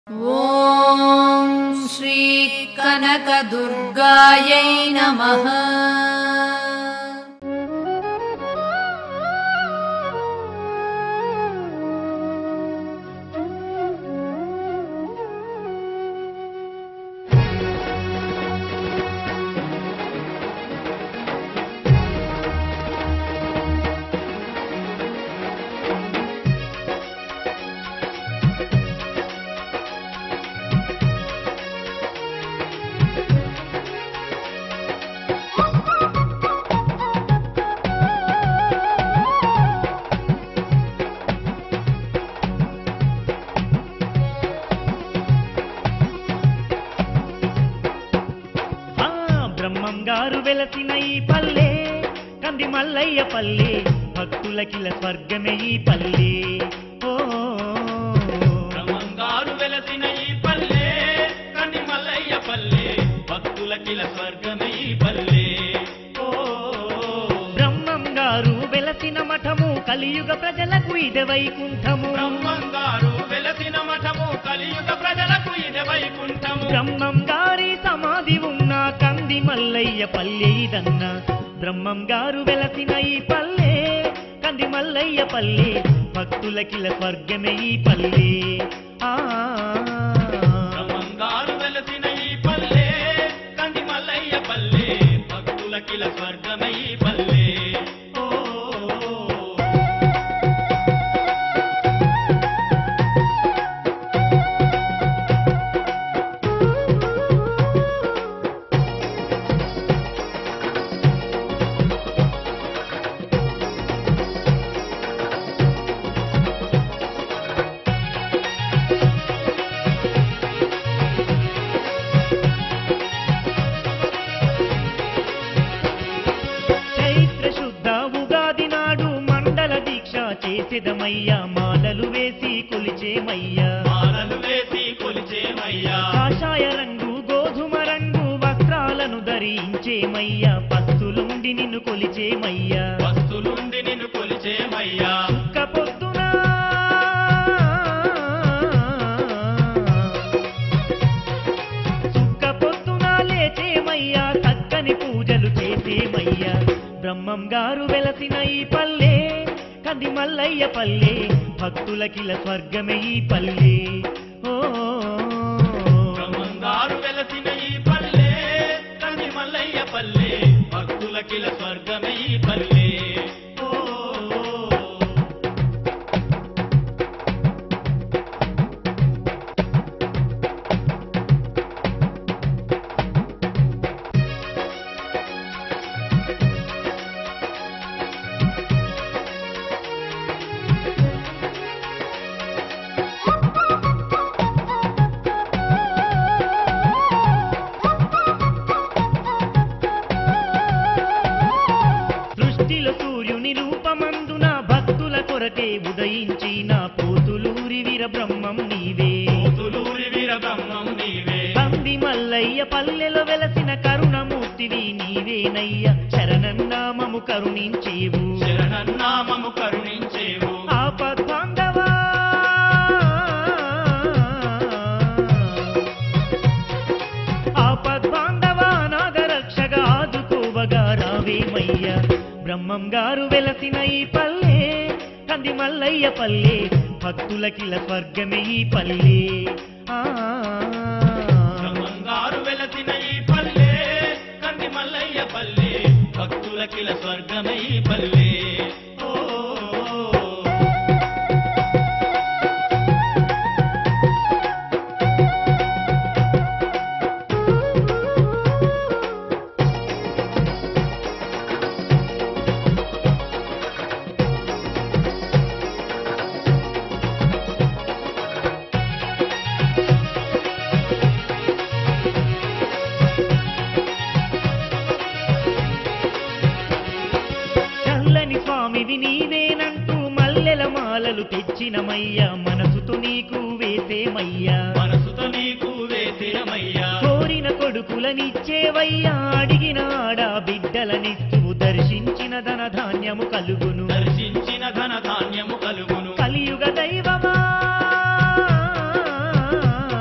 ॐ श्रीकनकदुर्गायै नमः ఆ బ్రహ్మం గారు వెలసిన ఈ పల్లె కంది మల్లయ్య పల్లె భక్తులకిల స్వర్గమే ఈ పల్లె ఓ బ్రహ్మంగారు వెలసిన ఈ పల్లె కని మల్లయ్య పల్లె భక్తులకిల స్వర్గమే ఈ పల్లె ఓ బ్రహ్మం గారు వెలసిన మఠము కలియుగ ప్రజలకు ఇదే వైకుంఠము బ్రహ్మంగారు వెలసిన మఠము కలియుగ ప్రజలకు ఇది వైకుంఠము బ్రహ్మం గారి సమాధి ఉన్న కంది మల్లయ్య పల్లె ఇదన్న బ్రహ్మం గారు వెలసిన ఈ పల్లె కంది మల్లయ్య పల్లె భక్తులకిల స్వర్గమే ఈ పల్లె ఆ బ్రహ్మంగారు వెలసిన ఈ పల్లె కని మల్లయ్య పల్లె భక్తులకిల స్వర్గమే ఈ పల్లె ఓ చైత్ర శుద్ధ ఉగాది నాడు మండల దీక్ష చేసేదమయ్యా మాలలు వేసి కొలిచేమయ్యా మాలలు వేసి కొలిచేమయ్యా కాషాయ రంగు గోధుమ రంగు వస్త్రాలను ధరించేమయ్యా పస్తులుండి నిన్ను కొలిచేమయ్యా వస్తులుండి నిన్ను కొలిచేమయ్యా చుక్క పొద్దున చుక్క పొద్దున లేచేమయ్యా చక్కని పూజలు చేసేమయ్యా బ్రహ్మం గారు వెలసిన ఈ పల్లె కంది మల్లయ్య పల్లె భక్తులకిల స్వర్గమే ఈ పల్లె ఓ బ్రహ్మంగారు వెలసిన ఈ పల్లె కని మల్లయ్య పల్లె భక్తులకిల స్వర్గమే ఈ పల్లె ఓ సృష్టిలో సూర్యుని రూపమందున భక్తుల కొరకే ఉదయించిన పోతులూరి వీర బ్రహ్మం నీవే కోతులూరి వీర బ్రహ్మం నీవే కంది మల్లయ్య పల్లెలో వెలసిన కరుణమూర్తివి నీవేనయ్య శరణన్నామము కరుణించేవు శరణన్నామము కరుణించేవు ఆపద్బాంధవా ఆపద్బాంధవా నాగరక్షగా ఆదుకోవగా రావేమయ్య బ్రహ్మం గారు వెలసిన ఈ పల్లె కంది మల్లయ్య పల్లె భక్తులకిల స్వర్గమే ఈ పల్లె ఆ బ్రహ్మంగారు వెలసిన ఈ పల్లె కని మల్లయ్య పల్లె భక్తులకిల స్వర్గమే ఈ పల్లె ఓ చల్లని స్వామివి నీవేనంటూ మల్లెల మాలలు తెచ్చినమయ్యా మనసుతో నీకు వేసేమయ్యా మనసుతో నీకు వేసిరమయ్యా కోరిన కొడుకులనిచ్చేవయ్యా అడిగిన ఆడా బిడ్డలనిస్తూ దర్శించిన ధన ధాన్యము కలుగును దర్శించిన ధన ధాన్యము కలుగును కలియుగ దైవమా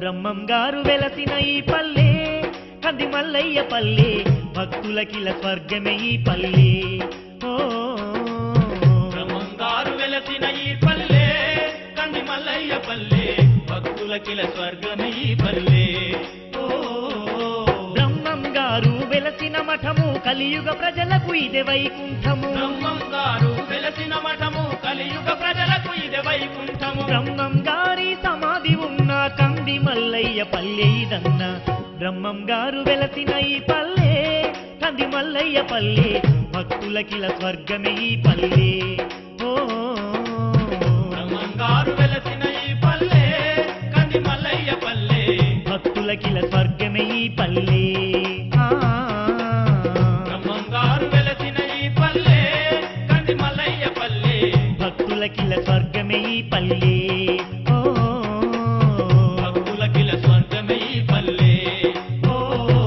బ్రహ్మం గారు వెలసిన ఈ పల్లె కంది మల్లయ్య పల్లె భక్తులకిల స్వర్గమే ఈ పల్లె ఓ బ్రహ్మంగారు వెలసిన ఈ పల్లె కంది మల్లయ్య పల్లె భక్తులకిల స్వర్గమే ఈ పల్లె ఓ బ్రహ్మం గారు వెలసిన మఠము కలియుగ ప్రజలకు ఇదే వైకుంఠము బ్రహ్మంగారు వెలసిన మఠము కలియుగ ప్రజలకు ఇది వైకుంఠము బ్రహ్మం గారి సమాధి ఉన్న కంది మల్లయ్య పల్లె ఇదన్న బ్రహ్మం గారు వెలసిన ఈ పల్లె కంది మల్లయ్య పల్లె భక్తులకిల స్వర్గమే ఈ పల్లె ఓ బ్రహ్మంగారు వెలసిన ఈ పల్లె కంది మల్లయ్య పల్లె భక్తులకిల స్వర్గమే ఈ పల్లె ఆ. బ్రహ్మంగారు వెలసిన ఈ పల్లె కంది మల్లయ్య పల్లె భక్తులకిల స్వర్గమే ఈ పల్లె ఓ భక్తులకిల స్వర్గమే ఈ పల్లె ఓ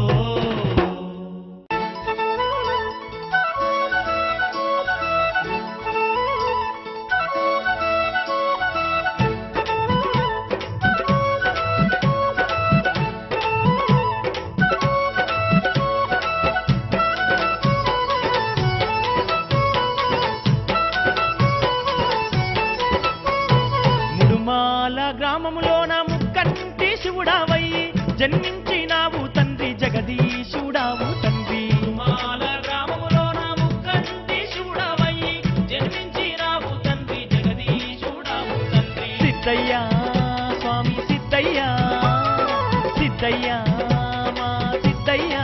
ముడుమాల గ్రామములోన ముక్కంటి శివుడావయ్యి జన్మించినావు తండ్రి జగదీశుడావు తండ్రి మాల గ్రామములోన ముక్కంటి శివుడవయ్యి జన్మించినావు తండ్రి జగదీశుడావు తండ్రి సిద్ధయ్యా స్వామి సిద్ధయ్యా సిద్ధయ్యా మా సిద్ధయ్యా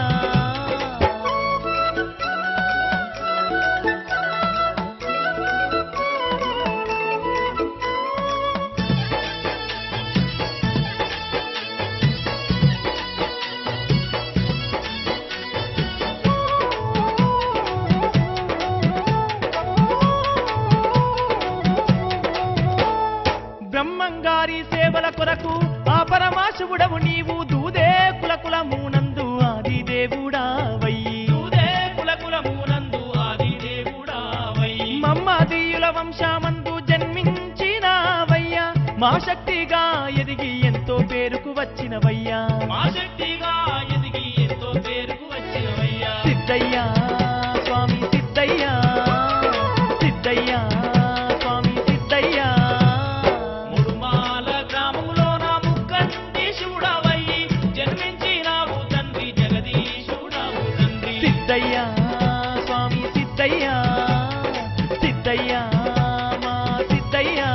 బ్రహ్మంగారి సేవల కొరకు ఆ పరమాశివుడవు నీవు దూదే కుల కులమునందు ఆది దేవుడావయ్యి తూదే కుల కులమునందు ఆది దేవుడావయ్యి మమ్మదీయుల వంశమందు జన్మించినవయ్యా మా శక్తిగా ఎదిగి ఎంతో పేరుకు వచ్చినవయ్యా మా శక్తిగా ఎదిగి ఎంతో పేరుకు వచ్చినవయ్యా సిద్ధయ్యా స్వామి సిద్ధయ్యా సిద్ధయ్యా స్వామి సిద్ధయ్యా ముడుమాల గ్రామములోన ముక్కంటి శివుడవయ్యి జన్మించినావు తండ్రి జగదీశుడావు తండ్రి సిద్ధయ్యా స్వామి సిద్ధయ్యా సిద్ధయ్యా మా సిద్ధయ్యా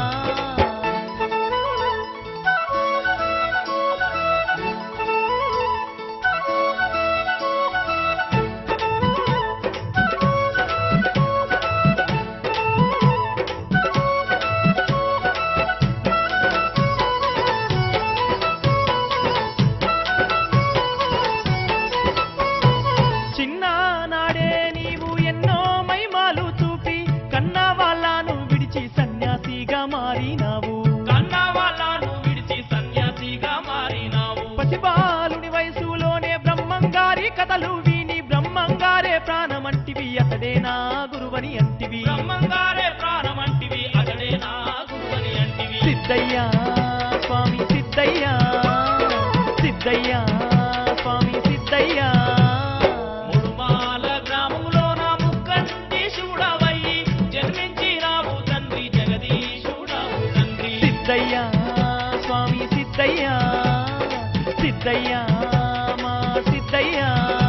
చిన్ననాడే నీవు ఎన్నో మైమాలు చూపి కన్నా వాళ్ళను విడిచి సన్యాసిగా మారినావు కన్న వాళ్ళను విడిచి సన్యాసిగా మారినావు పసిబాలుని వయసులోనే బ్రహ్మంగారి కథలు విని బ్రహ్మంగారే ప్రాణమంటివి అతడే నా గురువని అంటివి బ్రహ్మంగారే ప్రాణమంటివి అతడే నా గురువని అంటివి సిద్ధయ్యా స్వామి సిద్ధయ్యా సిద్ధయ్యా స్వామి సిద్ధయ్యా ముడుమాల గ్రామములోన ముక్కంటి శివుడవయ్యి జన్మించినావు తండ్రి జగదీశుడావు తండ్రి సిద్ధయ్యా స్వామి సిద్ధయ్యా సిద్ధయ్యా మా సిద్ధయ్యా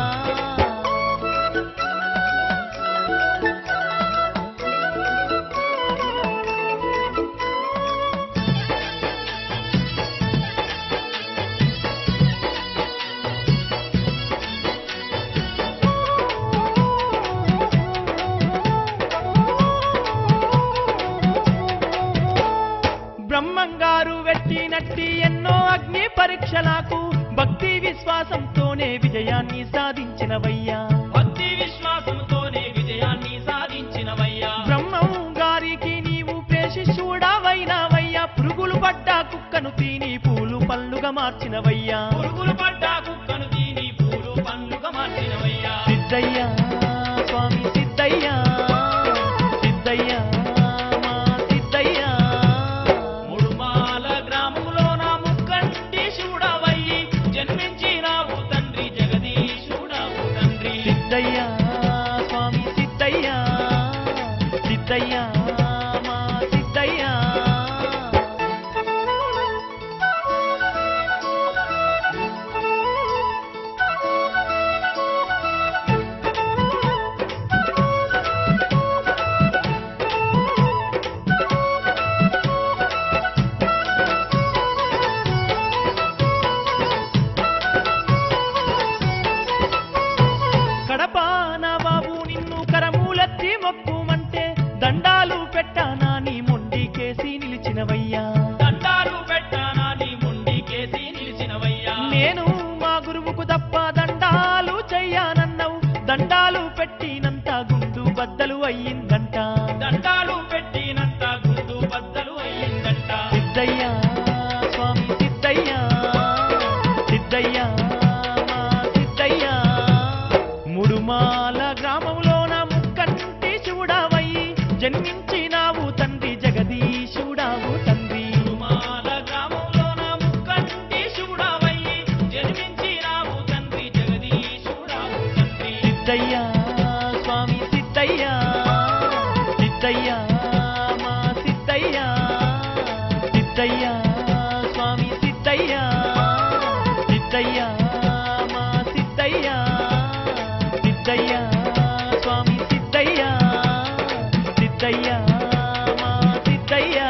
బ్రహ్మంగారు వెట్టినట్టి ఎన్నో అగ్ని పరీక్షలకు భక్తి విశ్వాసంతోనే విజయాన్ని సాధించినవయ్యా భక్తి విశ్వాసంతోనే విజయాన్ని సాధించినవయ్యా బ్రహ్మం గారికి నీవు ప్రేషిష్యుడావైనవయ్యా పురుగులు పడ్డ కుక్కను తిని పూలు పళ్ళుగా మార్చినవయ్యా పురుగులు పడ్డ కుక్కను దీని పూలు పండుగ మార్చినవయ్యా సిద్ధయ్యా స్వామి సిద్ధయ్యా సిద్ధయ్యా మా సిద్ధయ్యా ముడుమాల గ్రామములోన ముక్కంటి శివుడవయ్యి మొక్కుమంటే దండాలు పెట్టానా నీ మొండికేసి నిలిచినవయ్యా దండాలు పెట్టానా నీ ముండి కేసి నిలిచినవయ్యా నేను మా గురువుకు తప్ప దండాలు చెయ్యానన్నావు దండాలు పెట్టినంత గుండు బద్దలు అయ్యిందంట దండాలు పెట్టినంత గుండు బద్దలు అయ్యిందంట సిద్ధయ్యా స్వామి సిద్ధయ్యా సిద్ధయ్యా మా సిద్ధయ్యా ముడుమాల గ్రామంలోన ముక్కంటి శివుడావయ్యి జన్మించినావు తండ్రి జగదీశుడావు తండ్రి మాల గ్రామంలోన ముక్కంటి శివుడావయ్యి జన్మించినావు తండ్రి జగదీశుడావు తండ్రి సిద్ధయ్యా స్వామి సిద్ధయ్యా సిద్ధయ్యా మా సిద్ధయ్యా సిద్ధయ్యా స్వామి సిద్ధయ్యా సిద్ధయ్యా మా సిద్ధయ్యా సిద్ధయ్యా స్వామి సిద్ధయ్యా సిద్ధయ్యా మా సిద్ధయ్యా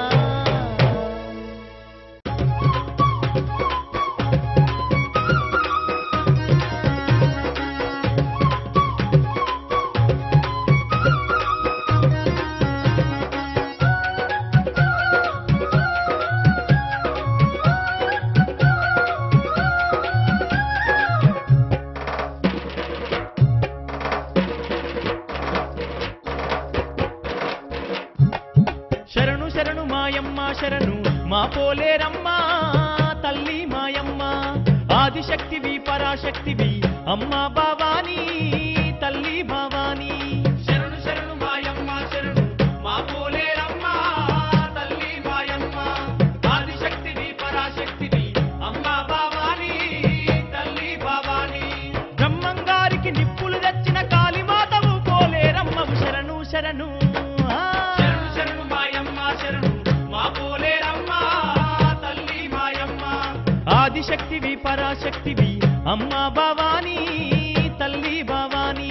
శరణు శరణు మాయమ్మ శరణు మా పోలేరమ్మ తల్లి మాయమ్మ ఆదిశక్తివి పరాశక్తివి అమ్మ భవానీ తల్లి భవానీ శరణు శరణు మాయమ్మ శరణు మా పోలేరమ్మ తల్లి మాయమ్మ ఆదిశక్తివి పరాశక్తివి అమ్మ భవానీ తల్లి భవానీ బ్రహ్మంగారికి నిప్పులు తెచ్చిన కాళీమాతవు పోలేరమ్మవు శరణు శరణు ఆ. శరణు శరణు మాయమ్మ శరణు మా పోలేరమ్మ తల్లి మాయమ్మ ఆదిశక్తివి పరాశక్తివి అమ్మ భవానీ తల్లి భవానీ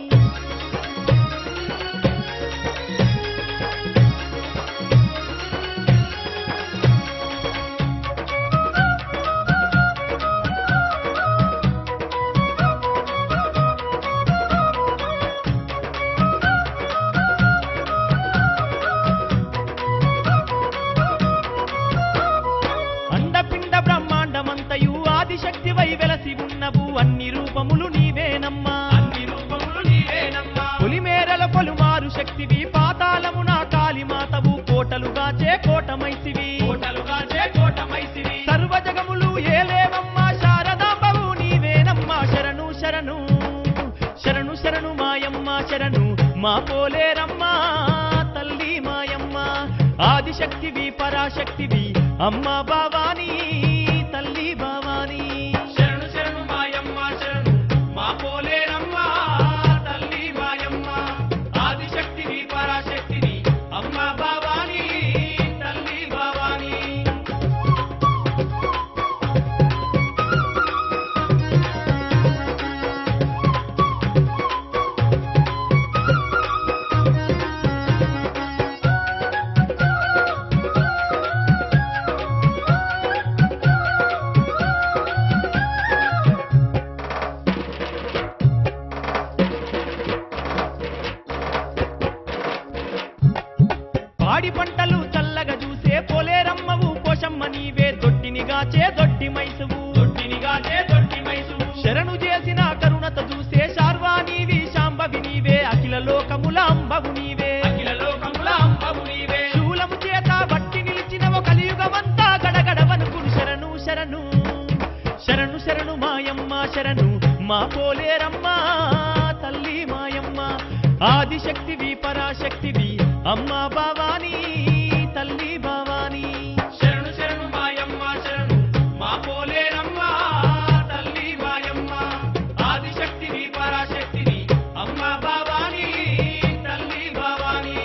అండపిండ బ్రహ్మాండమంతయు ఆదిశక్తి వై వెలసి ఉన్నవు అన్ని రూపములు నీవేనమ్మా అన్ని రూపములు నీవేనమ్మా పులిమేరల పలుమారు శక్తివి పాతాళమున కాళీమాతవు కోటలుగా చే కోటమైసివి కోటలుగా చే కోటమైసివి సర్వ జగములు ఏలేవమ్మా శారదాంబవు నీవేనమ్మా శరణు శరణు శరణు శరణు మాయమ్మ శరణు మా పోలేరమ్మా తల్లి మాయమ్మ ఆదిశక్తివి పరాశక్తివి అమ్మ భవానీ తల్లి భవానీ శరణు శరణు మాయమ్మ శరణు మా పోలేరమ్మ తల్లి మాయమ్మ ఆదిశక్తివి పరాశక్తివి అమ్మ భవానీ తల్లి భవానీ పాడి పంటలు చల్లగా చూసే పోలేరమ్మవు పోషమ్మ నీవే దొడ్డినిగా చే దొడ్డి మైసువు దొడ్డినిగా చే దొడ్డి మైసువు శరణు చేసిన కరుణత చూసే శార్వా నీవి శాంభవి నీవే అఖిల లోకముల అంబవు నీవే అఖిల లోకముల అంబవు నీవే శూలము చేత బట్టి నిలిచిన కలియుగమంతా గడగడ వనుకుడు శరణు శరణు శరణు శరణు మాయమ్మ శరణు మా పోలేరమ్మ తల్లి మాయమ్మ ఆదిశక్తివి పరాశక్తివి అమ్మ భవానీ తల్లి భవానీ శరణు శరణు మాయమ్మ శరణు మా పోలేరమ్మ తల్లి మాయమ్మ ఆదిశక్తివి పరాశక్తివి అమ్మ భవానీ తల్లి భవానీ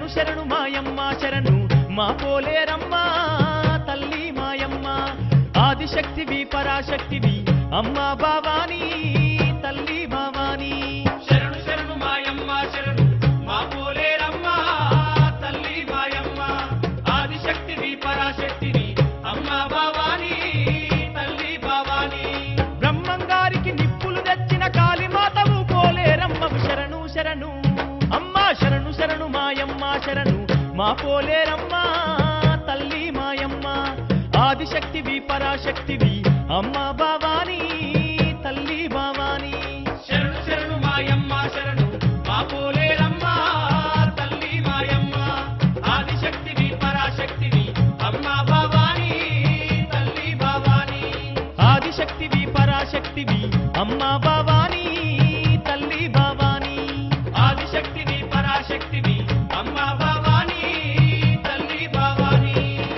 శరణు శరణు మాయమ్మ శరణు మా పోలేరమ్మ తల్లి మాయమ్మ ఆదిశక్తివి పరాశక్తివి అమ్మ భవానీ తల్లి భవానీ శరణు శరణు మాయమ్మ శరణు మా పోలేరమ్మ తల్లి మాయమ్మ ఆదిశక్తివి పరాశక్తివి అమ్మ భవానీ తల్లి భవానీ బ్రహ్మంగారికి నిప్పులు తెచ్చిన కాళీమాతవు పోలేరమ్మవు శరణు శరణు అమ్మా శరణు శరణు మాయమ్మ శరణు మా పోలేరమ్మ తల్లి మాయమ్మ ఆదిశక్తివి పరాశక్తివి అమ్మ భవానీ తల్లి భవానీ శరణు శరణు మాయమ్మ శరణు మా పోలేరమ్మ తల్లి మాయమ్మ ఆదిశక్తివి పరాశక్తివి అమ్మ భవానీ తల్లి భవానీ ఆదిశక్తివి పరాశక్తివి అమ్మ భవానీ తల్లి భవానీ ఆదిశక్తివి పరాశక్తివి అమ్మ భవానీ తల్లి భవానీ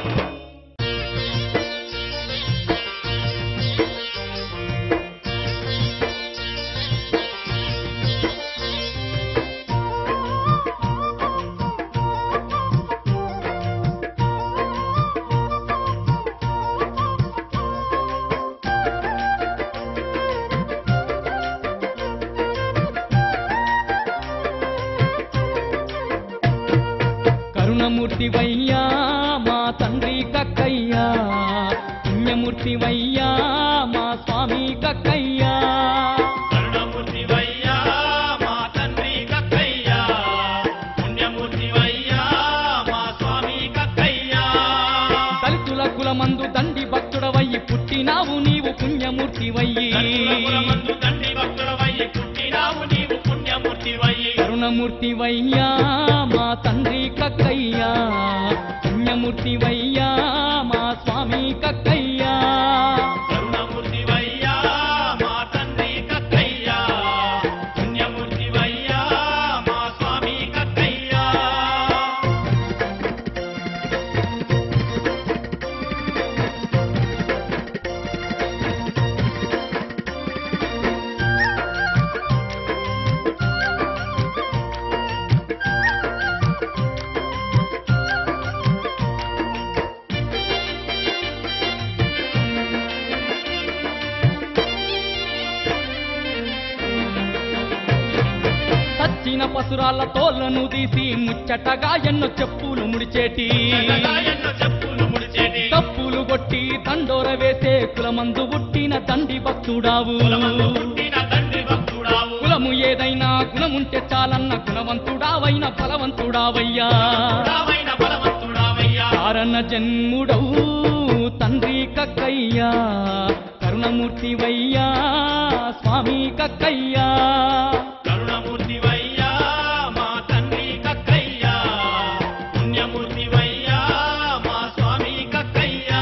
కరుణమూర్తివయ్యా మా తండ్రి కక్కయ్యా పుణ్యమూర్తివయ్యా మా స్వామి కక్కయ్యా కరుణమూర్తివయ్యా మా తండ్రి కక్కయ్యా పుణ్యమూర్తివయ్యా మా స్వామి కక్కయ్యా దళితుల కులమందు దండి భక్తుడవయ్యి పుట్టినావు నీవు పుణ్యమూర్తివయ్యి మందు తండ్రి భక్తుడవయ్యి పుట్టినావు నీవు పుణ్యమూర్తివయ్యి కరుణమూర్తివయ్యా మా తండ్రి కక్కయ్యా పుణ్యమూర్తివయ్యా మా స్వామి కక్కయ్యా కరుణమూర్తివయ్యా మా తండ్రి కక్కయ్యా పుణ్యమూర్తివయ్యా మా స్వామి కక్కయ్యా సచ్చిన పసురాల తోళ్లను తీసి ముచ్చటగా ఎన్నో చెప్పులు ముడిచేటి ఎన్నో చెప్పులు ముడిచేటి తప్పులు కొట్టి దండోర వేసే కులమందు పుట్టిన తండ్రి భక్తుడావు కులమందు పుట్టిన తండ్రి భక్తుడావు కులము ఏదైనా గుణముంటే చాలన్న గుణవంతుడావైన బలవంతుడావయ్యా రావైన బలవంతుడావయ్యా కారణ జన్ముడవు తండ్రి కక్కయ్యా కరుణమూర్తివయ్యా స్వామి కక్కయ్యా కరుణమూర్తివయ్యా మా తండ్రి కక్కయ్యా పుణ్యమూర్తివయ్యా మా స్వామి కక్కయ్యా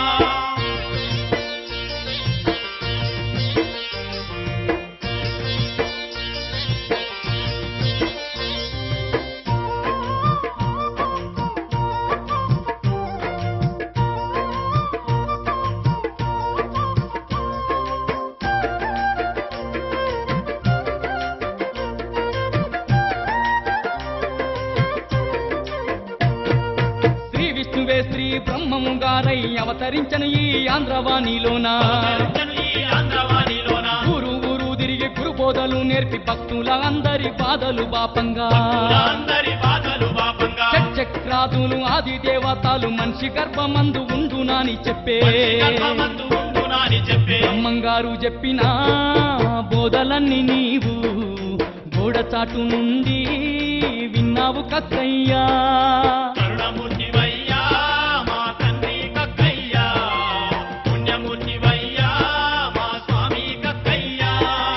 శ్రీ విష్ణువే శ్రీ బ్రహ్మము గారై అవతరించను ఈ ఆంధ్రవాణిలోన అవతరించను ఈ ఆంధ్రవాణిలోన ఊరు ఊరు తిరిగి గురుబోధలు నేర్పి భక్తుల అందరి బాధలు బాపంగా అందరి బాధలు పాపంగా చక్రాదులు ఆది దేవతలు మనిషి గర్భమందు ఉండునాని చెప్పే మనిషి గర్భమందు ఉండునాని చెప్పే బ్రహ్మంగారు చెప్పిన బోధలన్నీ నీవు గోడచాటు నుండి విన్నావు కక్కయ్యా కరుణమూర్తివయ్యా మా తండ్రి కక్కయ్యా పుణ్యమూర్తివయ్యా మా స్వామి కక్కయ్యా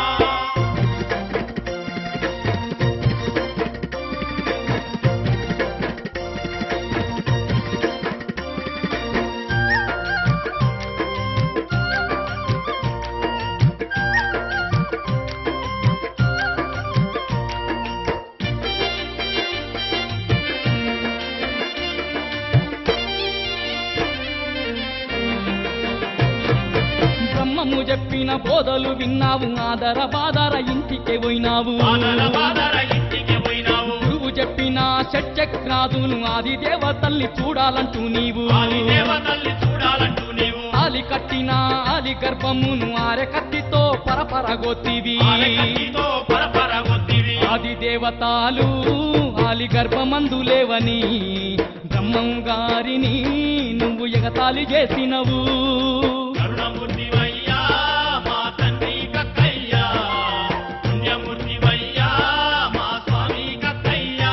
బ్రహ్మము చెప్పిన బోధలు విన్నావు ఆదర బాదర ఇంటికి పోయినావు బాదర బాదర ఇంటికి పోయినావు గురువు చెప్పిన కట్టిన షట్చక్రాదును ఆది దేవతల్ని చూడాలంటూ నీవు ఆది దేవతల్ని చూడాలంటూ నీవు ఆలి కట్టిన ఆలి గర్భమును ఆరె కత్తితో పరపరగొత్తివి ఆలకత్తితో పరపర ఒత్తివి ఆది దేవతాలు ఆలి గర్భమందు లేవని బ్రహ్మం గారిని నువ్వు ఎగతాళి చేసినవు కరుణమూర్తివయ్యా మా తండ్రి కక్కయ్యా పుణ్యమూర్తివయ్యా మా స్వామి కక్కయ్యా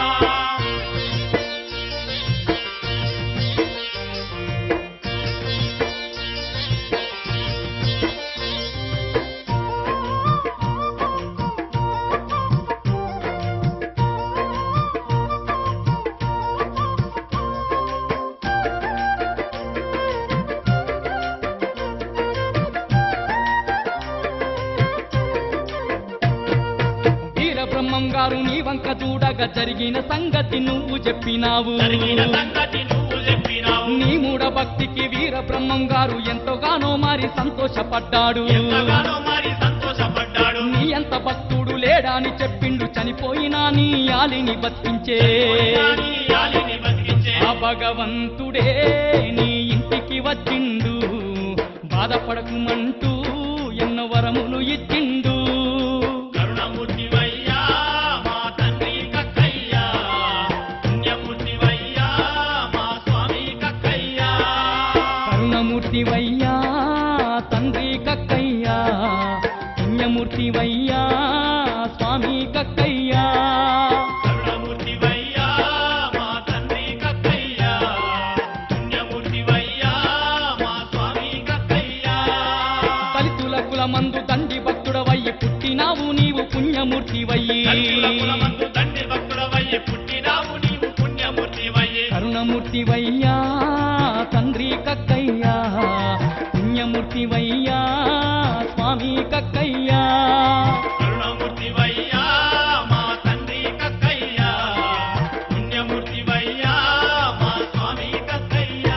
వీర బ్రహ్మం గారు నీ వంక చూడగా జరిగిన సంగతి నువ్వు చెప్పినావు జరిగిన సంగతి నువ్వు చెప్పినావు నీ మూఢ భక్తికి వీర బ్రహ్మం గారు ఎంతగానో మారి సంతోషపడ్డాడు ఎంతగానో మరి సంతోషపడ్డాడు నీ ఎంత భక్తుడు లేడాని చెప్పిండు చనిపోయినా నీ ఆలిని బతికించే పోయినాని యాలిని బతికించే ఆ భగవంతుడే నీ ఇంటికి వచ్చిండు బాధపడకుమంటూ ఎన్నో వరములు ఇచ్చిండు కరుణమూర్తివయ్యా మా తండ్రి కక్కయ్యా పుణ్యమూర్తివయ్యా మా స్వామి కక్కయ్యా కరుణమూర్తివయ్యా తండ్రి కక్కయ్యా పుణ్యమూర్తివయ్యా స్వామి కక్కయ్యా కరుణమూర్తివయ్యా మా తండ్రి కక్కయ్యా పుణ్యమూర్తివయ్యా మా స్వామి కక్కయ్యా దళితుల కులమందు దండి భక్తుడవయ్యి పుట్టినావు నీవు పుణ్యమూర్తివయ్యి కల్పుల మందు తండ్రి భక్తుడవయ్యి పుట్టినావు నీవు పుణ్యమూర్తివయ్యి కరుణమూర్తివయ్యా తండ్రి కక్కయ్యా పుణ్యమూర్తివయ్యా స్వామి కక్కయ్యా కరుణమూర్తివయ్యా మా తండ్రి కక్కయ్యా పుణ్యమూర్తివయ్యా మా స్వామి కక్కయ్యా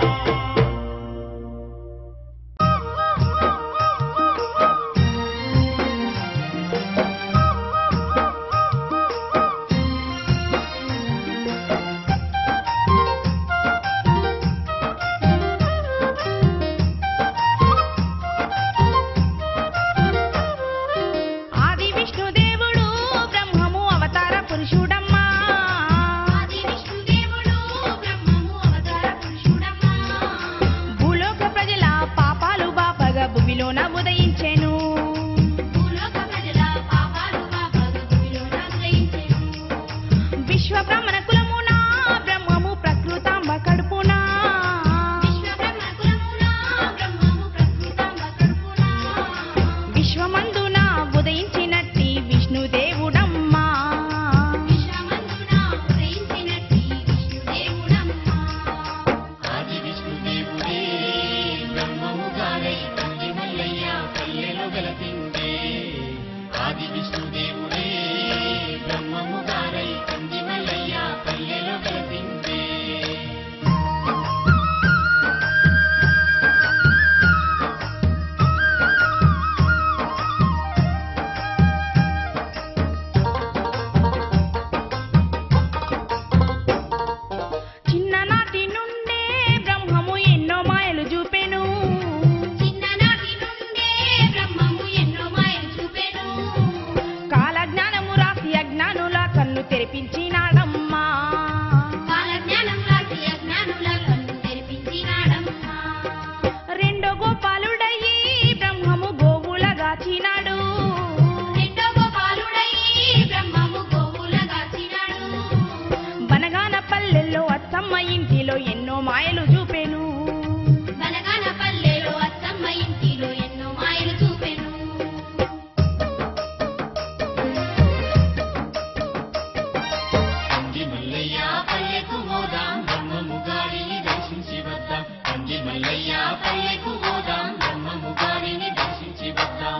ఆది విష్ణుదేవుడు బ్రహ్మము అవతార పురుషుడమ్మా ఆది విష్ణుదేవుడు బ్రహ్మము అవతార పురుషుడమ్మా భూలోక ప్రజల పాపాలు బాపగా భూమిలోన ఉదయించెను భూలోక ప్రజల పాపాలు పాపగ భూమిలోన ఉదయించెను విశ్వ బ్రహ్మణ కులమున బ్రహ్మము ప్రకృతాంబ కడుపున విశ్వబ్రహ్మ కులమున బ్రహ్మము ప్రకృతాంబ కడుపున విశ్వమందున ఉదయించినట్టి విష్ణుదేవుడమ్మా విశ్వమందున ఉదయించినట్టి విష్ణుదేవుడమ్మా ఆది విష్ణుదేవుడే బ్రహ్మముగానై తండ్రి మల్లయ్య పల్లెలో వెలసిందే ఆది విష్ణుదేవుడే బ్రహ్మముగానై తండ్రి మల్లయ్య పల్లెలో వెలసిందే చిన్ననాటి నుండే బ్రహ్మము ఎన్నో మాయలు చూపెను చిన్ననాటి నుండే బ్రహ్మము ఎన్నో మాయలు చూపెను కాలజ్ఞానము రాసి అజ్ఞానుల కన్ను తెరిపించినాడమ్మా కాలజ్ఞానం రాసి అజ్ఞానుల కన్ను తెరిపించినాడమ్మా రెండో గోపాలుడయ్యి బ్రహ్మము గోవులగాచినాడు రెండో గోపాలుడై బ్రహ్మము గోవులగాచినాడు బనగాన పల్లెల్లో అత్తమ్మ ఇంటిలో ఎన్నో మాయలు చూపెను బనగాన పల్లెలో అత్తమ్మ ఇంటిలో ఎన్నో మాయలు చూపెను తండ్రి మల్లయ్య పల్లెకు పోదాం బ్రహ్మము గారిని దర్శించి వద్దాం తండ్రి మల్లయ్య పల్లెకు పోదాం బ్రహ్మము గారిని దర్శించి వద్దాం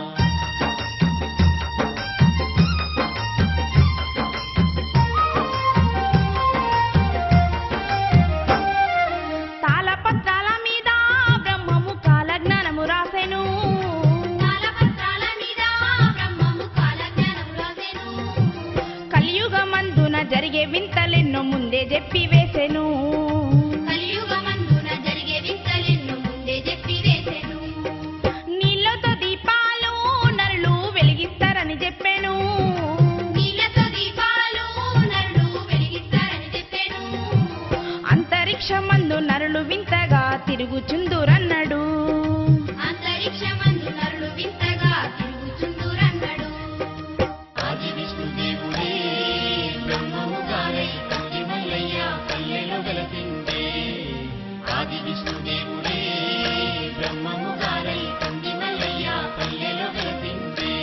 జరిగే వింతలెన్నో ముందే చెప్పి వేసెను కలియుగమందున జరిగే వింతలెన్నో ముందే చెప్పి వేసెను నీళ్ళతో దీపాలు నరులు వెలిగిస్తారని చెప్పాను నీళ్ళతో దీపాలు నరులు వెలిగిస్తారని చెప్పాను అంతరిక్షమందు నరులు వింతగా తిరుగుచుందురన్నాడు అంతరిక్షమందు నరులు వింతగా తిరుగుచుందురన్నాడు ఆది విష్ణుదేవుడే బ్రహ్మముగారై తండ్రి మల్లయ్య పల్లెలో వెలసిందే ఆది విష్ణుదేవుడే బ్రహ్మముగారై తండ్రి మల్లయ్య పల్లెలో వెలసిందే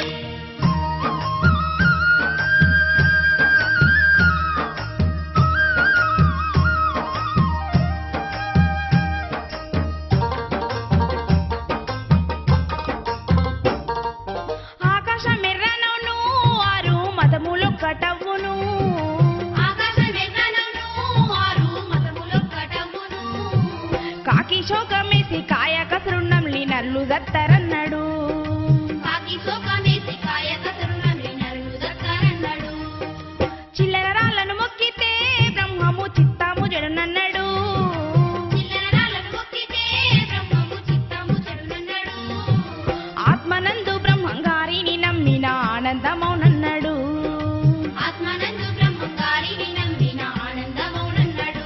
ఆకాశం ఎర్రనను ఆరు మతములొక్కటవ్వును ఆకాశమెర్రనను ఆరు మతములొక్కటమును కాకి శోకమేసి కాయ కసరుణంలి నల్లు దత్తరన్నాడు కాకి శోకమేసి కాయ కసరునని నరులు దక్కరన్నాడు చిల్లర రాళ్ళను మొక్కితే బ్రహ్మము చిత్తము జడునన్నాడు చిల్లరాలను మొక్కితే బ్రహ్మము చిత్తము చెడునన్నాడు ఆత్మనందు బ్రహ్మంగారిని నమ్మిన ఆనందమౌనన్నాడు ఆత్మనందు బ్రహ్మంగారిని నమ్మిన ఆనందమౌనన్నాడు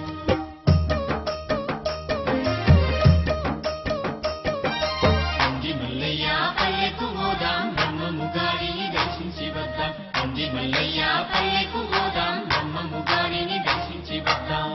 తండ్రి మల్లయ్య పల్లెకు పోదాం బ్రహ్మముగారిని దర్శించి వద్దాం తండ్రి మల్లయ్య పల్లెకు పోదాం బ్రహ్మముగారిని దర్శించి వద్దాం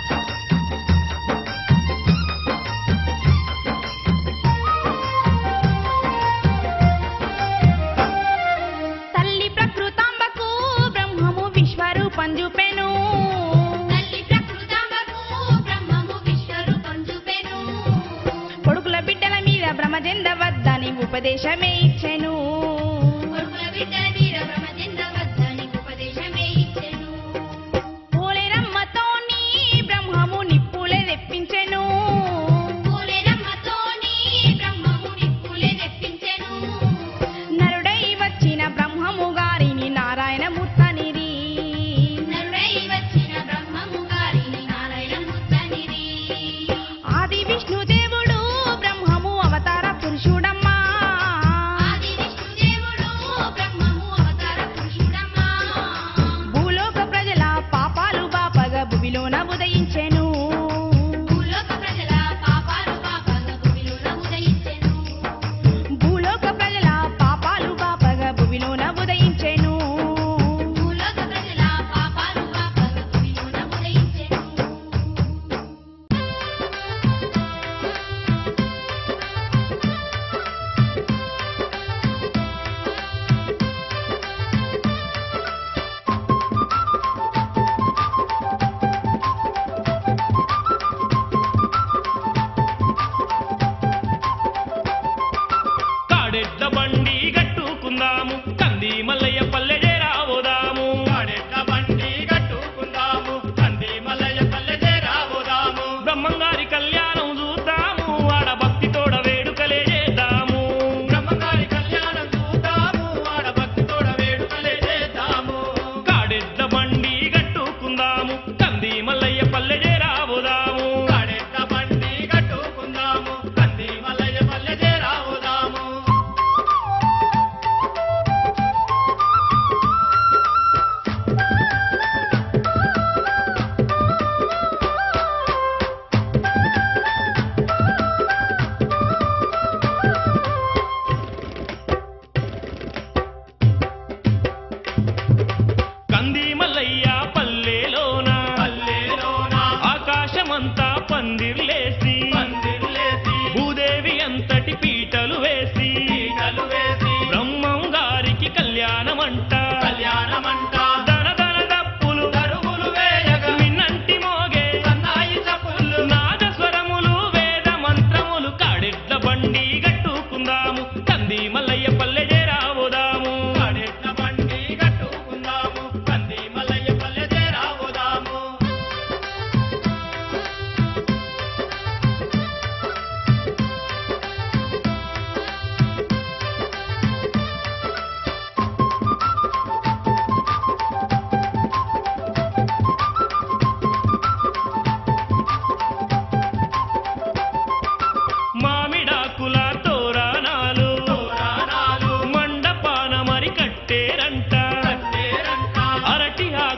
తల్లి ప్రకృతాంబకు బ్రహ్మము విశ్వరూపం చూపెను తల్లి ప్రకృతాంబకు బ్రహ్మము విశ్వరూపం చూపెను కొడుకుల బిడ్డల మీద బ్రహ్మజంద వద్దని ఉపదేశమే ఇచ్చెను కొడుకుల బిడ్డల మీద బ్రహ్మచంద్ర వద్దని ఉపదేశమే ఇచ్చెను పోలేరమ్మతోని బ్రహ్మము నిప్పులే తెప్పించెను పూలేరమ్మతోని బ్రహ్మము నిప్పులే తెప్పించెను నరుడై వచ్చిన బ్రహ్మము గారిని నారాయణమూర్తనిరి నరుడై వచ్చిన బ్రహ్మము గారిని నారాయణమూర్తనిది ఆది విష్ణుదేవుడు బ్రహ్మము అవతార పురుషుడమ్మా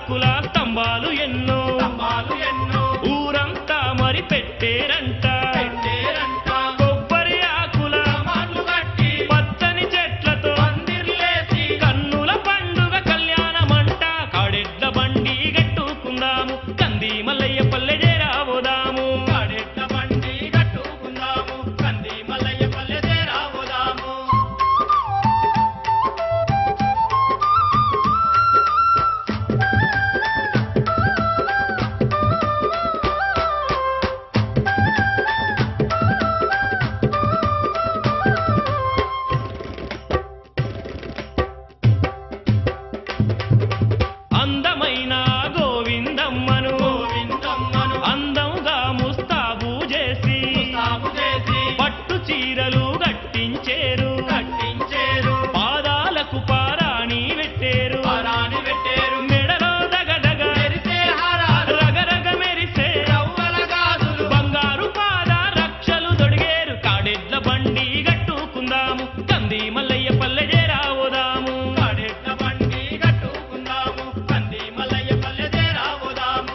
ఆకుల స్తంభాలు ఎన్నో స్తంభాలు ఎన్నో ఊరంతా మరి పెట్టేరంట పెట్టేరంట కొబ్బరి ఆకుల సామాన్లు కట్టి పచ్చని చెట్లతో పందిర్లేసి కన్నుల పండుగ కళ్యాణమంట కాడెడ్ల బండి గట్టుకుందాము కంది మల్లయ్య పల్లె చేరావుదాము కాడెట్ల బండి కట్టుకుందాము కంది మల్లయ్య పల్లె చేరావుదాము అందమైన గోవిందమ్మను గోవిందమ్మను అందంగా ముస్తాబు చేసి సాగు చేసి పట్టు చీరలు గట్టించేరు కట్టించేరు పాదాలకు పారాణి పెట్టేరు పరాని పెట్టేరు మెడలో దగదగ మెరిసే హారాలు రగరగ మెరిసే రవ్వల గాజులు బంగారు పాద రక్షలు దొడిగేరు కాడెడ్ల బండి గట్టుకుందాము కంది మల్లయ్య పల్లె చేరావుదాము కాడెట్ల బండి కట్టుకుందాము కంది మల్లయ్య పల్లె చేరావుదాము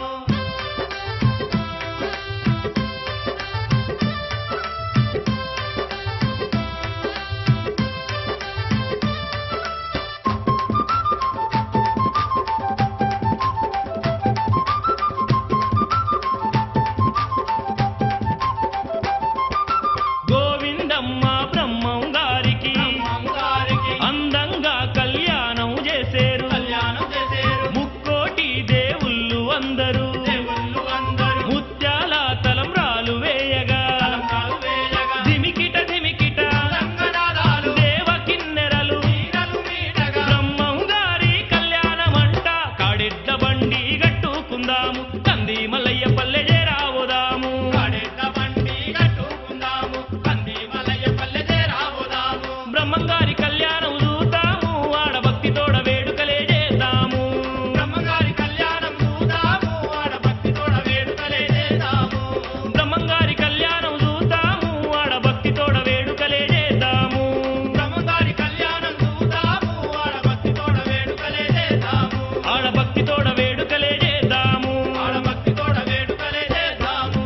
గోవిందమ్మ బ్రహ్మం గారికి అమ్మగారికి అందంగా కళ్యాణం చేసేరు కళ్యాణం చేసేరు ముక్కోటి దేవుళ్ళు అందరూ దేవుళ్ళు అందరూ ముత్యాల తలంబ్రాలు వేయగా తలంబ్రాలు వేయగా దిమికిట దిమికిట రంగనాదాలు దేవ కిన్నెరలు వీణలు వీడగా బ్రహ్మం గారి కళ్యాణమంట కాడెడ్ల బండి గట్టుకుందాము కంది మల్లయ్య పల్లె చేరావుదాము కాడెట్ల బండి కట్టుకుందాము కంది మల్లయ్య పల్లె చేరావుదాము బ్రహ్మం గారి కళ్యాణం చూద్దాము ఆడభక్తి తోడ వేడుకలే చేద్దాము బ్రహ్మగారి కళ్యాణం చూద్దాము ఆడ భక్తి తోడ వేడుకలే చేద్దాము బ్రహ్మం గారి కళ్యాణం చూద్దాము ఆడభక్తి తోడ వేడుకలే చేద్దాము బ్రహ్మగారి కళ్యాణం చూద్దాము ఆడ భక్తి తోడ వేడుకలే చేద్దాము ఆడభక్తి తోడ వేడుకలే చేద్దాము ఆడ భక్తి తోడ వేడుకలే చేద్దాము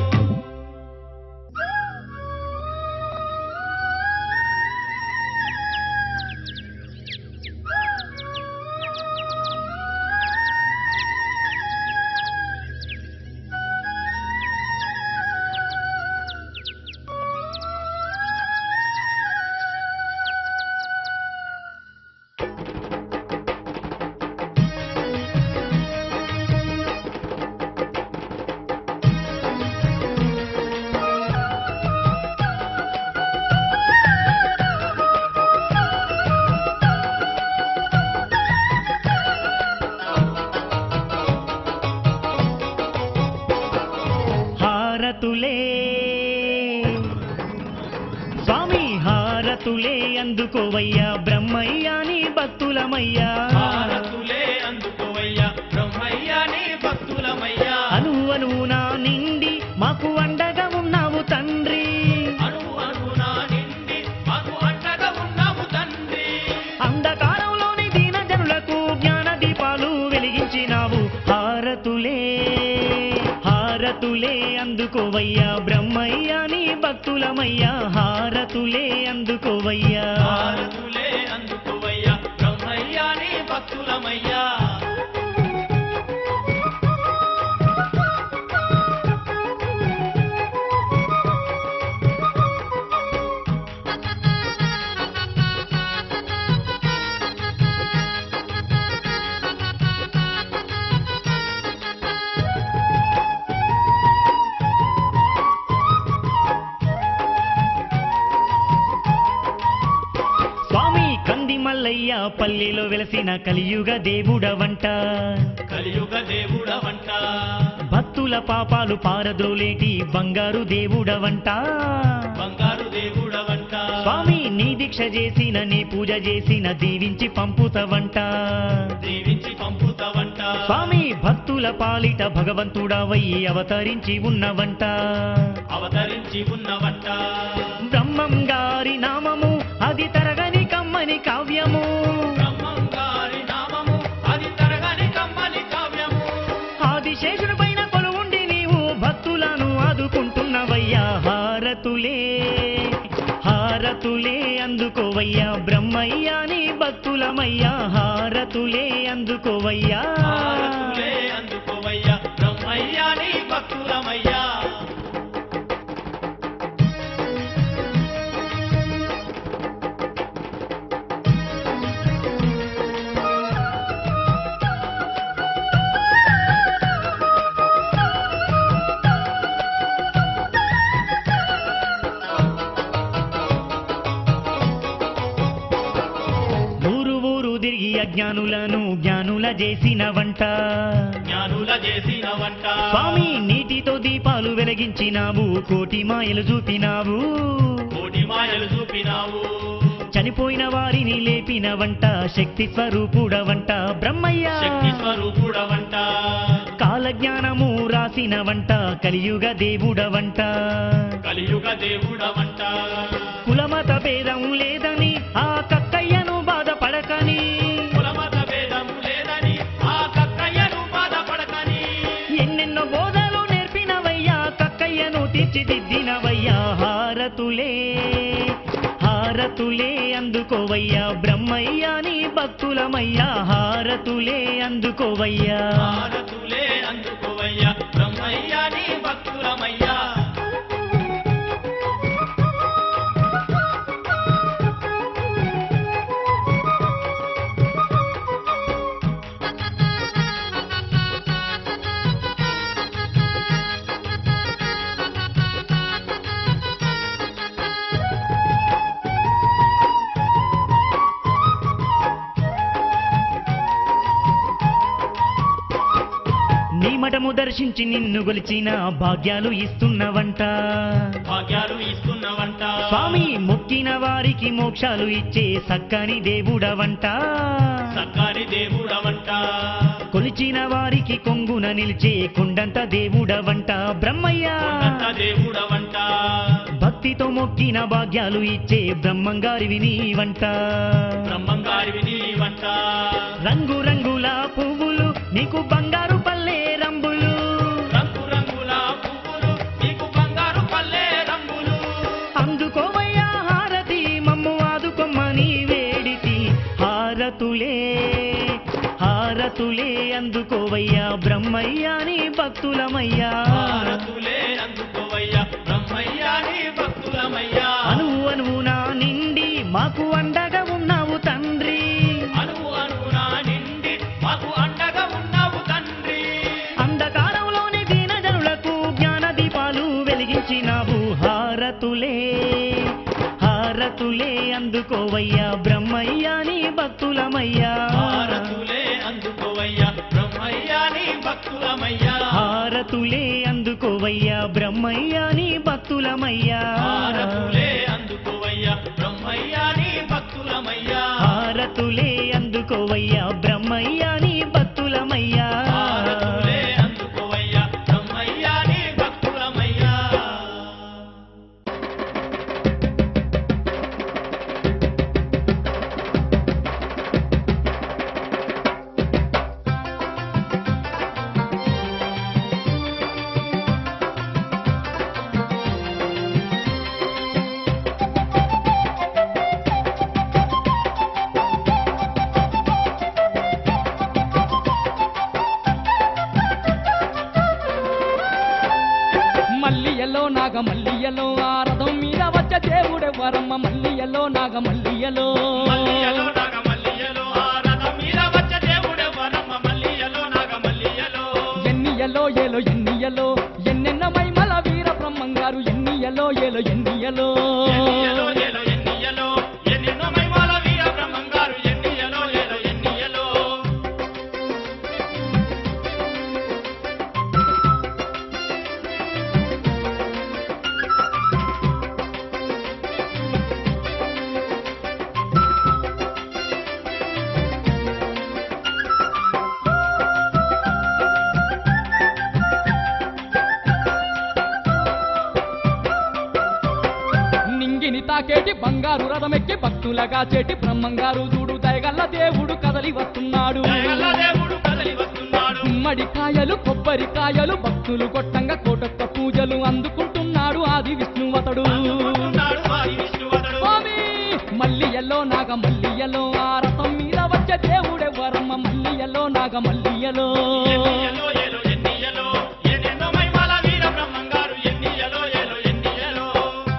హారతులే స్వామి హారతులే అందుకోవయ్యా బ్రహ్మయ్యాని భక్తులమయ్యా భారతులే అందుకోవయ్యా బ్రహ్మయ్య నీ భక్తులమయ్యా అను అనువునా నిండి మాకు అండగా ఉన్నావు తండ్రి అణు అణునా నిండి మాకు అండగా ఉన్నావు తండ్రి అంధకారంలోని దీన జనులకు జ్ఞాన దీపాలు వెలిగించినావు హారతులే హారతులే అందుకోవయ్యా బ్రహ్మయ్యాని భక్తులమయ్యా హారతులే అందుకోవయ్యా భారతులే అందుకోవయ్యా బ్రహ్మయ్య నీ భక్తులమయ్యా స్వామి కంది మల్లయ్య పల్లెలో వెలసిన కలియుగ దేవుడవంట కలియుగ దేవుడవంట భక్తుల పాపాలు పారద్రోలేటి బంగారు దేవుడవంట బంగారు దేవుడవంట స్వామి నీ దీక్ష చేసిన నీ పూజ చేసిన దీవించి పంపుతవంట దీవించి పంపుతావంట స్వామి భక్తుల పాలిట భగవంతుడవయ్యి అవతరించి ఉన్నవంట అవతరించి ఉన్నవంట బ్రహ్మం గారి నామము అది తరగని కమ్మని కావ్యము బ్రహ్మం గారి నామము అది తరగని కమ్మని హారతులే హారతులే అందుకోవయ్యా బ్రహ్మయ్యా నీ భక్తులమయ్యా హారతులే అందుకోవయ్యా హారతులే అందుకోవయ్యా బ్రహ్మయ్యా నీ భక్తులమయ్యా ఊరు ఊరు తిరిగి అజ్ఞానులను జ్ఞానుల చేసిన వంట జ్ఞానుల చేసిన వంట స్వామి నీటితో దీపాలు వెలిగించినావు కోటి మాయలు చూపినావు కోటి మాయలు చూపినావు చనిపోయిన వారిని లేపిన వంట శక్తి స్వరూపుడవంట బ్రహ్మయ్య శక్తి స్వరూపుడవంట కాలజ్ఞానము రాసిన వంట కలియుగ దేవుడవంట కలియుగ దేవుడవంట కులమత భేదం లేదని ఆ కక్కయ్యను బాధపడకని కులమత భేదము లేదని ఆ కక్కయ్యను బాధపడకని ఎన్నెన్నో బోధలు నేర్పినవయ్యా కక్కయ్యను తీర్చిదిద్దినవయ్యా హారతులే హారతులే అందుకోవయ్యా బ్రహ్మయ్యా నీ భక్తులమయ్యా హారతులే అందుకోవయ్యా భారతులే అందుకోవయ్యా బ్రహ్మయ్యా నీ భక్తులమయ్యా నీ మఠము దర్శించి నిన్ను గొలిచిన భాగ్యాలు ఇస్తున్నవంట భాగ్యాలు ఇస్తున్నవంట స్వామి మొక్కిన వారికి మోక్షాలు ఇచ్చే సక్కని దేవుడవంట సర్కారి దేవుడవంట కొలిచిన వారికి కొంగున నిలిచే కొండంత దేవుడవంట బ్రహ్మయ్య కొండంత దేవుడవంట భక్తితో మొక్కిన భాగ్యాలు ఇచ్చే బ్రహ్మంగారివి నీవంట బ్రహ్మంగారివి నీవంట రంగు రంగుల పువ్వులు నీకు బంగారు పల్లె రంబులు రంగు రంగుల పువ్వులు నీకు బంగారు పల్లె రంగులు అందుకోవయ్యా హారతి మమ్ము ఆదుకొమ్మని వేడితి హారతులే హారతులే అందుకోవయ్యా బ్రహ్మయ్యా నీ భక్తులమయ్యా భారతులే అందుకోవయ్యా బ్రహ్మయ్యా నీ భక్తులమయ్యా అనువు అనువునా నిండి మాకు అండగా ఉన్నావు తండ్రి అనువు అనువునా నిండి మాకు అండగా ఉన్నావు తండ్రి అంధకారంలోని దీన జనులకు జ్ఞాన దీపాలు వెలిగించినావు హారతులే హారతులే అందుకోవయ్యా బ్రహ్మయ్యా నీ భక్తులమయ్యా భారతులే అందుకోవయ్యా బ్రహ్మయ్యా నీ భక్తులమయ్యా హారతులే అందుకోవయ్యా బ్రహ్మయ్యా నీ భక్తులమయ్యా భారతులే అందుకోవయ్యా బ్రహ్మయ్యా నీ భక్తులమయ్యా హారతులే అందుకోవయ్యా బ్రహ్మయ్యా నీ భక్తులమయ్యా భారతులే అందుకోవయ్యా బ్రహ్మయ్యా నీ భక్తులమయ్యా మల్లియలో నాగ మల్లియలో ఆ రథం మీద వచ్చ దేవుడెవ్వరమ్మ మల్లియలో నాగ మల్లియలో మల్లియలో నాగ మల్లియలో ఆ రథం మీద వచ్చ దేవుడెవ్వరమ్మ మల్లియలో నాగ మల్లియలో ఎన్నియలో ఏలో ఎన్నియలో ఎన్నెన్న మైమల వీర బ్రహ్మంగారు ఎన్నియలో ఏలో ఎన్నియలో ఎన్నియలో ఏలో ఎన్నియలో ఎన్నెన్నో మైమాల వీర బ్రహ్మంగారు ఎన్నియలో ఏలో ఎన్నియలో నింగిని తాకేటి బంగారు రథమెక్కి భక్తులగా చేటి బ్రహ్మంగారు చూడు దయగల్ల దేవుడు కదలి వస్తున్నాడు దయగల్ల దేవుడు కదలి వస్తున్నాడు గుమ్మడికాయలు కొబ్బరికాయలు భక్తులు కొట్టంగా కోటొక్క పూజలు అందుకుంటున్నాడు ఆది విష్ణువతడు అందుకుంటున్నాడు ఆది విష్ణువతుడు. స్వామి మల్లియలో నాగ మల్లియలో ఆ రథం మీద వచ్చే దేవుడే వరమ్మ మల్లియలో నాగ మల్లియలో ఎన్నియలో ఏలో ఎన్నియలో, ఎన్నెన్నో మహిమల వీర బ్రహ్మంగారు ఎన్నియలో ఏలో ఎన్నియలో.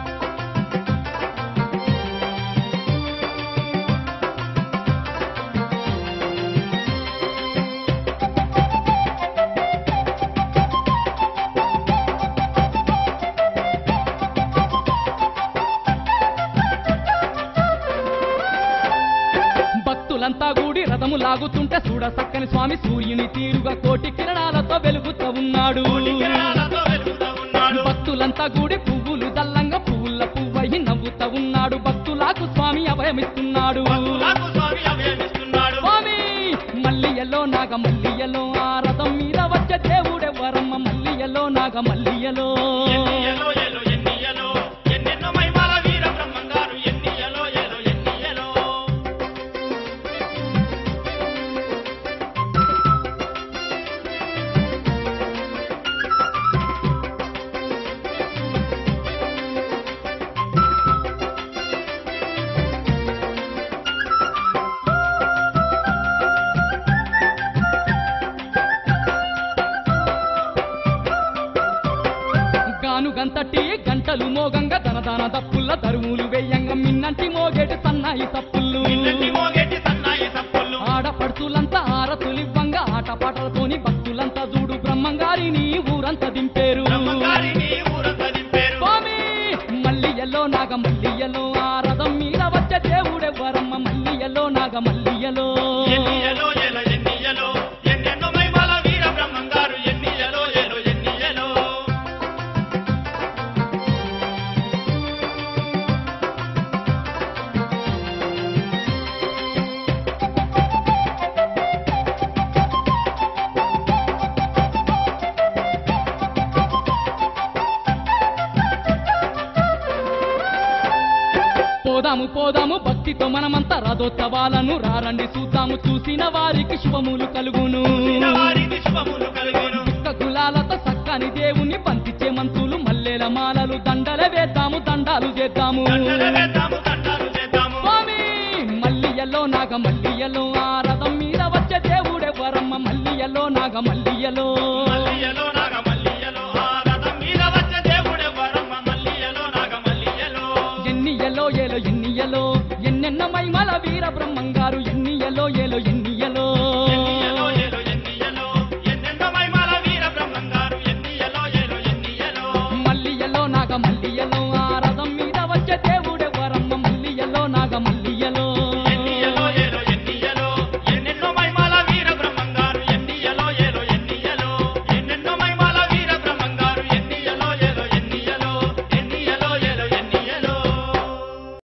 భక్తులంతా కూడి రథము లాగుతుంటే చూడ సక్కని స్వామి సూర్యుని తీరుగా కోటి కిరణాలతో వెలుగుతూ ఉన్నాడు కిరణాలతో వెలుగుతూ ఉన్నాడు. భక్తులంతా కూడి పువ్వులు దల్లంగా పువ్వుల పువ్వయి నవ్వుతూ ఉన్నాడు భక్తులకు స్వామి అభయమిస్తున్నాడు భక్తులకు స్వామి అభయమిస్తున్నాడు. స్వామి మల్లియలో నాగ మల్లియలో ఆ రథం మీద వచ్చే దేవుడే వరమ్మ మల్లియలో నాగ మల్లియలో ఎన్నియలో ఏలో ఎన్నియలో, ఎన్నెన్నో మహిమల వీర బ్రహ్మంగారు ఎన్నియలో ఏలో ఎన్నియలో. గానుగంతటి గంటలు మోగంగా దనదాన దప్పుల్ల తరువులు వెయ్యంగా మిన్నంటి మోగేటి సన్నాయి తప్పుళ్ళు నిన్నటి మోగేటి సన్నాయి సప్పుళ్ళు. ఆడపడుచులంతా ఆరతులివ్వంగా ఆటపాటలతోని భక్తులంతా చూడు బ్రహ్మంగారిని ఊరంతా దింపేరు బ్రహ్మంగారిని ఊరంతా దింపేరు. స్వామి మల్లియలో నాగ మల్లియలో ఆ రథం మీద వచ్చే దేవుడే వరమ్మ మల్లియలో నాగ మల్లియలో ఎన్నియలో ఏలో ఎన్నియలో, ఎన్నెన్నో మహిమల వీర బ్రహ్మంగారు ఎన్నియలో ఏలో ఎన్నియలో. పోదాము పోదాము భక్తితో మనమంతా రథోత్సవాలను రారండి చూద్దాము చూసిన వారికి శుభములు కలుగును వారికి శుభములు కలుగును. ఒక్క గులాలతో చక్కని దేవుని పంతిచ్చే మంతులు మల్లెల మాలలు దండల వేద్దాము దండాలు చేద్దాము దండల వేద్దాము, దండాలు చేద్దాము. స్వామి మల్లియలో నాగ మల్లియలో ఆ రథం మీద వచ్చే దేవుడే వరమ్మ మల్లియలో నాగ మల్లియలో మల్లియలో నాగ మల్లియలో, ఆ రథం మీద వచ్చే దేవుడే వరమ్మ మల్లియలో నాగ మల్లియలో. ఎన్నియలో ఏలో ఎన్నియలో ఎన్నెన్న మైమల వీర బ్రహ్మంగారు ఎన్నియలో ఏలో ఎన్ని